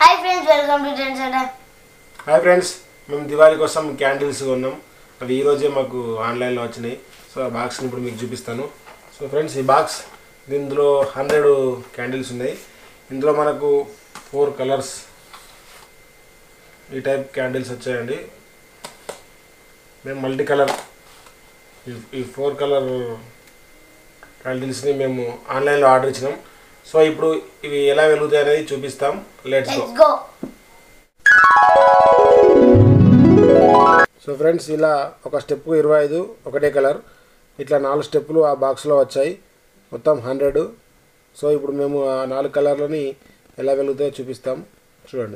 hi friends welcome to ten centre hi friends మేము దివాళీ కోసం candles కొన్నాం అవి ఈరోజే మాకు ఆన్లైన్లో వచ్చినాయి సో ఆ బాక్స్ని ఇప్పుడు మీకు చూపిస్తాను సో ఫ్రెండ్స్ ఈ బాక్స్ ఇందులో హండ్రెడ్ క్యాండిల్స్ ఉన్నాయి ఇందులో మనకు ఫోర్ కలర్స్ ఈ టైప్ క్యాండిల్స్ వచ్చాయండి మేము మల్టీ కలర్ ఈ- ఈ ఫోర్ కలర్ క్యాండిల్స్ని మేము ఆన్లైన్లో ఆర్డర్ ఇచ్చినాం సో ఇప్పుడు ఇవి ఎలా వెలుగుతాయి అనేది చూపిస్తాం let's go let's go so friends ఇలా ఒక స్టెప్ ఇరవై ఐదు ఒకటే కలర్ ఇట్లా నాలుగు స్టెప్పులు ఆ బాక్స్లో వచ్చాయి మొత్తం హండ్రెడ్ సో ఇప్పుడు మేము ఆ నాలుగు కలర్లని ఎలా వెలుగుతాయో చూపిస్తాం చూడండి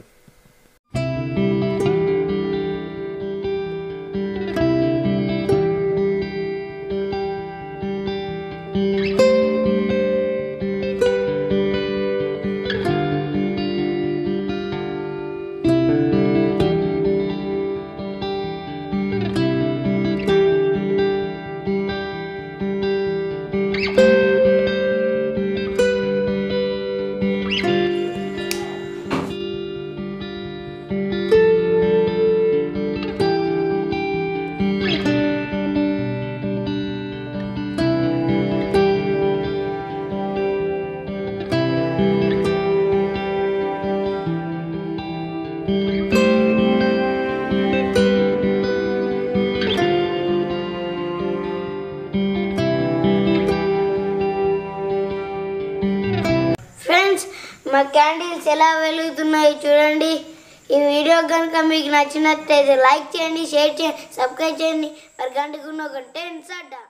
ఫ్రెండ్స్ మా క్యాండిల్స్ ఎలా వెలుగుతున్నాయో చూడండి ఈ వీడియో కనుక మీకు నచ్చినట్లయితే లైక్ చేయండి షేర్ చేయండి సబ్స్క్రైబ్ చేయండి మరి గంటకున్న ఒక టెన్ సడ్డా